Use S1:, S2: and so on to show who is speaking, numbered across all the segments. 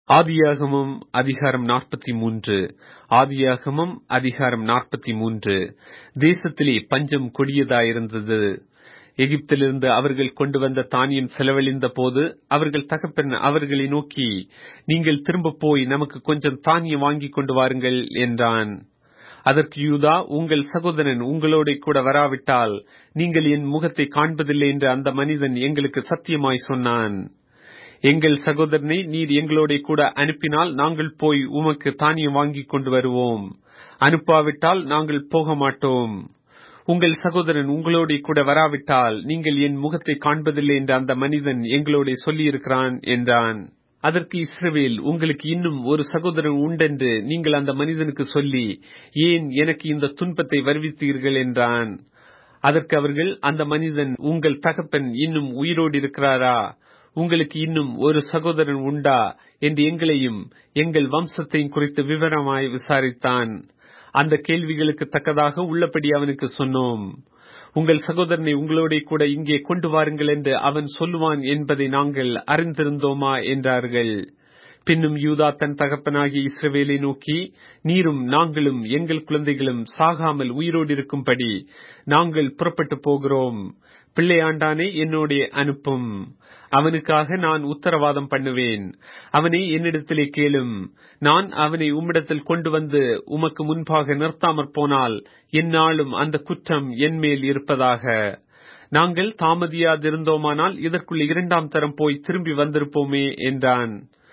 S1: ஆதியாகமம் அதிகாரம் நாற்பத்தி மூன்று ஆதியாகமம் அதிகாரம் நாற்பத்தி மூன்று தேசத்திலே பஞ்சம் கொடியதாயிருந்தது எகிப்திலிருந்து அவர்கள் கொண்டு வந்த தானியம் செலவழிந்த போது அவர்கள் தகப்பன் அவர்களை நோக்கி நீங்கள் திரும்ப போய் நமக்கு கொஞ்சம் தானியம் வாங்கிக் கொண்டு வாருங்கள் என்றான் அதற்கு யூதா உங்கள் சகோதரன் உங்களோட கூட வராவிட்டால் நீங்கள் என் முகத்தை காண்பதில்லை என்று அந்த மனிதன் எங்களுக்கு சத்தியமாய் சொன்னான் எங்கள் சகோதரனை நீர் எங்களோட கூட அனுப்பினால் நாங்கள் போய் உமக்கு தானியம் வாங்கிக் கொண்டு வருவோம் அனுப்பாவிட்டால் நாங்கள் போக மாட்டோம் உங்கள் சகோதரன் உங்களோட கூட வராவிட்டால் நீங்கள் என் முகத்தை காண்பதில்லை என்று அந்த மனிதன் எங்களோட சொல்லியிருக்கிறான் என்றான் அதற்கு இஸ்ரவேல் உங்களுக்கு இன்னும் ஒரு சகோதரன் உண்டென்று நீங்கள் அந்த மனிதனுக்கு சொல்லி ஏன் எனக்கு இந்த துன்பத்தை வருவித்தீர்கள் என்றான் அதற்கு அவர்கள் அந்த மனிதன் உங்கள் தகப்பன் இன்னும் உயிரோடு இருக்கிறாரா உங்களுக்கு இன்னும் ஒரு சகோதரன் உண்டா என்று எங்களையும் எங்கள் வம்சத்தையும் குறித்து விவரமாய் விசாரித்தான் அந்த கேள்விகளுக்கு தக்கதாக உள்ளபடி அவனுக்கு சொன்னோம் உங்கள் சகோதரனை உங்களோட கூட இங்கே கொண்டு வாருங்கள் என்று அவன் சொல்லுவான் என்பதை நாங்கள் அறிந்திருந்தோமா என்றார்கள் பின்னும் யூதா தன் தகப்பனாகிய இஸ்ரவேலை நோக்கி நீரும் நாங்களும் எங்கள் குழந்தைகளும் சாகாமல் உயிரோடு இருக்கும்படி நாங்கள் புறப்பட்டு போகிறோம் பிள்ளையாண்டானே என்னோட அனுப்பும் அவனுக்காக நான் உத்தரவாதம் பண்ணுவேன் அவனை என்னிடத்திலே கேளும் நான் அவனை உம்மிடத்தில் கொண்டு வந்து உமக்கு முன்பாக நிறுத்தாமற் போனால் என்னாலும் அந்த குற்றம் என்மேல் இருப்பதாக நாங்கள் தாமதியாதிருந்தோமானால் இதற்குள்ள இரண்டாம் தரம் போய் திரும்பி வந்திருப்போமே என்றான்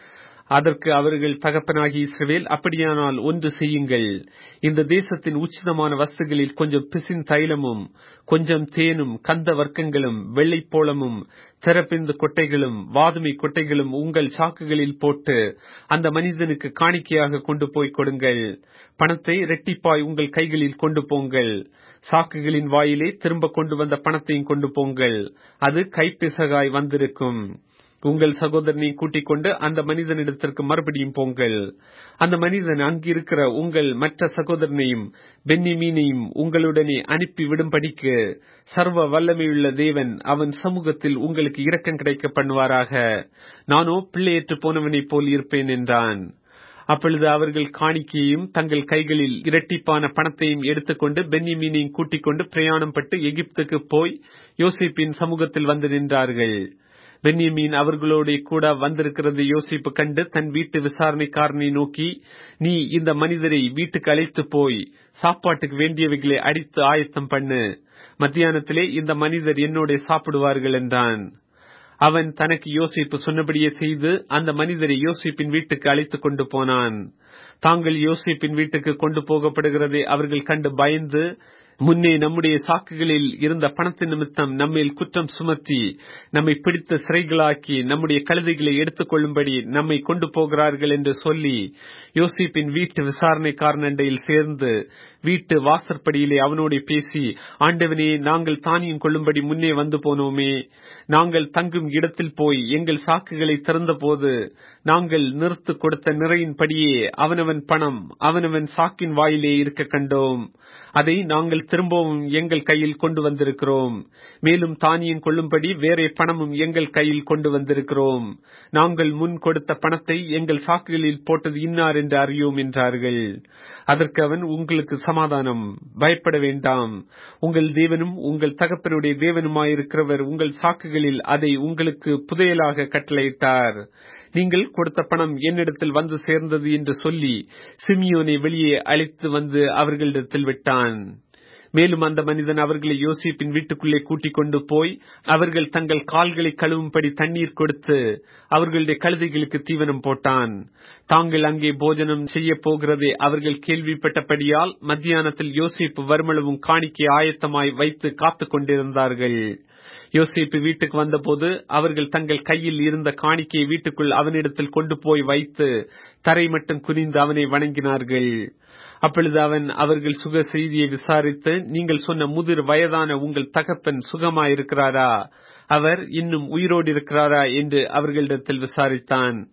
S1: அதற்கு அவர்கள் தகப்பனாகி இஸ்ரவேல் அப்படியானால் ஒன்று செய்யுங்கள் இந்த தேசத்தின் உச்சிதமான வஸ்துகளில் கொஞ்சம் பிசின் தைலமும் கொஞ்சம் தேனும் கந்த வர்க்கங்களும் வெள்ளைப்போளமும் திறப்பிந்த கொட்டைகளும் வாதுமை கொட்டைகளும் உங்கள் சாக்குகளில் போட்டு அந்த மனிதனுக்கு காணிக்கையாக கொண்டு போய் கொடுங்கள் பணத்தை ரெட்டிப்பாய் உங்கள் கைகளில் கொண்டு போங்கள் சாக்குகளின் வாயிலே திரும்ப கொண்டு வந்த பணத்தையும் கொண்டு போங்கள் அது கைப்பிசகாய் வந்திருக்கும் உங்கள் சகோதரனை கூட்டிக் கொண்டு அந்த மனிதனிடத்திற்கு மறுபடியும் போங்கள் அந்த மனிதன் அங்கிருக்கிற உங்கள் மற்ற சகோதரனையும் பென்னிமீனையும் உங்களுடனே அனுப்பி விடும்படிக்கு சர்வ வல்லமையுள்ள தேவன் அவன் சமூகத்தில் உங்களுக்கு இரக்கம் கிடைக்க பண்ணுவாராக நானோ பிள்ளையற்று போனவனைப் போல் இருப்பேன் என்றான் அப்பொழுது அவர்கள் காணிக்கையையும் தங்கள் கைகளில் இரட்டிப்பான பணத்தையும் எடுத்துக்கொண்டு பென்னிமீனையும் கூட்டிக் கொண்டு பிரயாணம் பட்டு எகிப்துக்கு போய் யோசிப்பின் சமூகத்தில் வந்து நின்றார்கள் பென்யமீன் அவர்களோட கூட வந்திருக்கிறது யோசிப்பு கண்டு தன் வீட்டு விசாரணைக்காரனை நோக்கி நீ இந்த மனிதரை வீட்டுக்கு அழைத்து போய் சாப்பாட்டுக்கு வேண்டியவைகளை அடித்து ஆயத்தம் பண்ணு மத்தியானத்திலே இந்த மனிதர் என்னோட சாப்பிடுவார்கள் என்றான் அவன் தனக்கு யோசிப்பு சொன்னபடியே செய்து அந்த மனிதரை யோசிப்பின் வீட்டுக்கு அழைத்து கொண்டு போனான் தாங்கள் யோசிப்பின் வீட்டுக்கு கொண்டு போகப்படுகிறதை அவர்கள் கண்டு பயந்து முன்னே நம்முடைய சாக்குகளில் இருந்த பணத்தின் நிமித்தம் நம்மேல் குற்றம் சுமத்தி நம்மை பிடித்த சிறைகளாக்கி நம்முடைய கழுதைகளை எடுத்துக் கொள்ளும்படி நம்மை கொண்டு போகிறார்கள் என்று சொல்லி யோசிப்பின் வீட்டு விசாரணைக்காரனண்டையில் சேர்ந்து வீட்டு வாசற்படியிலே அவனோட பேசி ஆண்டவனே நாங்கள் தானியம் கொள்ளும்படி முன்னே வந்து போனோமே நாங்கள் தங்கும் இடத்தில் போய் எங்கள் சாக்குகளை திறந்த போது நாங்கள் நிறுத்து கொடுத்த நிறையின்படியே அவனவன் பணம் அவனவன் சாக்கின் வாயிலே இருக்க கண்டோம் அதை நாங்கள் திரும்பவும் எங்கள் கையில் கொண்டு வந்திருக்கிறோம் மேலும் தானியம் கொள்ளும்படி வேறே பணமும் எங்கள் கையில் கொண்டு வந்திருக்கிறோம் நாங்கள் முன் கொடுத்த பணத்தை எங்கள் சாக்குகளில் போட்டது இன்னார் என்று அறியோம் என்றார்கள் அதற்கு அவன் உங்களுக்கு சமாதானம் பயப்பட வேண்டாம் உங்கள் தேவனும் உங்கள் தகப்பனுடைய தேவனுமாயிருக்கிறவர் உங்கள் சாக்குகளில் அதை உங்களுக்கு புதையலாக கட்டளையிட்டார் நீங்கள் கொடுத்த பணம் என்னிடத்தில் வந்து சேர்ந்தது என்று சொல்லி சிமியோனை வெளியே அழைத்து வந்து அவர்களிடத்தில் விட்டான் மேலும் அந்த மனிதன் அவர்களை யோசிப்பின் வீட்டுக்குள்ளே கூட்டிக் கொண்டு போய் அவர்கள் தங்கள் கால்களை கழுவும்படி தண்ணீர் கொடுத்து அவர்களுடைய கழுதைகளுக்கு தீவனம் போட்டான் தாங்கள் அங்கே போஜனம் செய்ய போகிறதை அவர்கள் கேள்விப்பட்டபடியால் மத்தியானத்தில் யோசிப்பு வருமளவும் காணிக்கை ஆயத்தமாய் வைத்து காத்துக் கொண்டிருந்தார்கள் யோசிப்பு வீட்டுக்கு வந்தபோது அவர்கள் தங்கள் கையில் இருந்த காணிக்கையை வீட்டுக்குள் அவனிடத்தில் கொண்டு போய் வைத்து தரை மட்டும் குனிந்து அவனை வணங்கினார்கள் அப்பொழுது அவன் அவர்கள் சுக செய்தியை விசாரித்து நீங்கள் சொன்ன முதிர் வயதான உங்கள் தகப்பன் சுகமாயிருக்கிறாரா அவர் இன்னும் உயிரோடு இருக்கிறாரா என்று அவர்களிடத்தில் விசாரித்தான்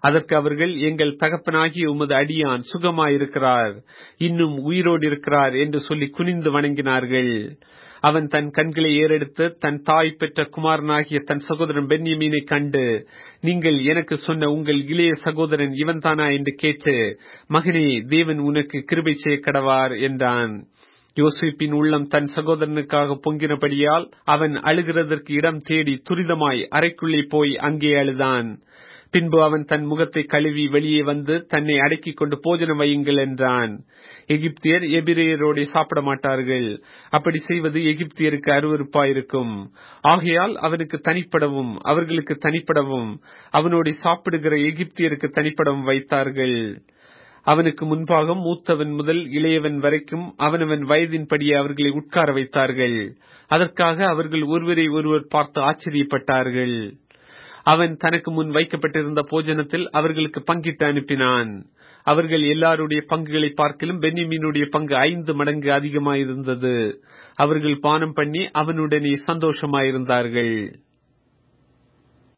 S1: அதற்கு அவர்கள் எங்கள் தகப்பனாகிய உமது அடியான் சுகமாயிருக்கிறார் இன்னும் உயிரோடு இருக்கிறார் என்று சொல்லி குனிந்து வணங்கினார்கள் அவன் தன் கண்களை ஏறெடுத்து தன் தாய் பெற்ற குமாரனாகிய தன் சகோதரன் பென்யமீனை கண்டு நீங்கள் எனக்கு சொன்ன உங்கள் இளைய சகோதரன் இவன்தானா என்று கேட்டு மகனே தேவன் உனக்கு கிருபை செய்ய கடவார் என்றான் யோசிப்பின் உள்ளம் தன் சகோதரனுக்காக பொங்கினபடியால் அவன் அழுகிறதற்கு இடம் தேடி துரிதமாய் அறைக்குள்ளே போய் அங்கே அழுதான் பின்பு அவன் தன் முகத்தை கழுவி வெளியே வந்து தன்னை அடக்கிக் கொண்டு போஜனம் வையுங்கள் என்றான் எகிப்தியர் எபிரேயரோட சாப்பிட மாட்டார்கள் அப்படி செய்வது எகிப்தியருக்கு அருவருப்பாயிருக்கும் ஆகையால் அவனுக்கு தனிப்படவும் அவர்களுக்கு தனிப்படவும் அவனோட சாப்பிடுகிற எகிப்தியருக்கு தனிப்படவும் வைத்தார்கள் அவனுக்கு முன்பாக மூத்தவன் முதல் இளையவன் வரைக்கும் அவனவன் வயதின்படியே அவர்களை உட்கார வைத்தார்கள் அதற்காக அவர்கள் ஒருவரை ஒருவர் பார்த்து ஆச்சரியப்பட்டார்கள் அவன் தனக்கு முன் வைக்கப்பட்டிருந்த போஜனத்தில் அவர்களுக்கு பங்கிட்டு அனுப்பினான் அவர்கள் எல்லாருடைய பங்குகளை பார்க்கிலும் பென்னிமீனுடைய பங்கு ஐந்து மடங்கு அதிகமாயிருந்தது அவர்கள் பானம் பண்ணி அவனுடனே சந்தோஷமாயிருந்தார்கள்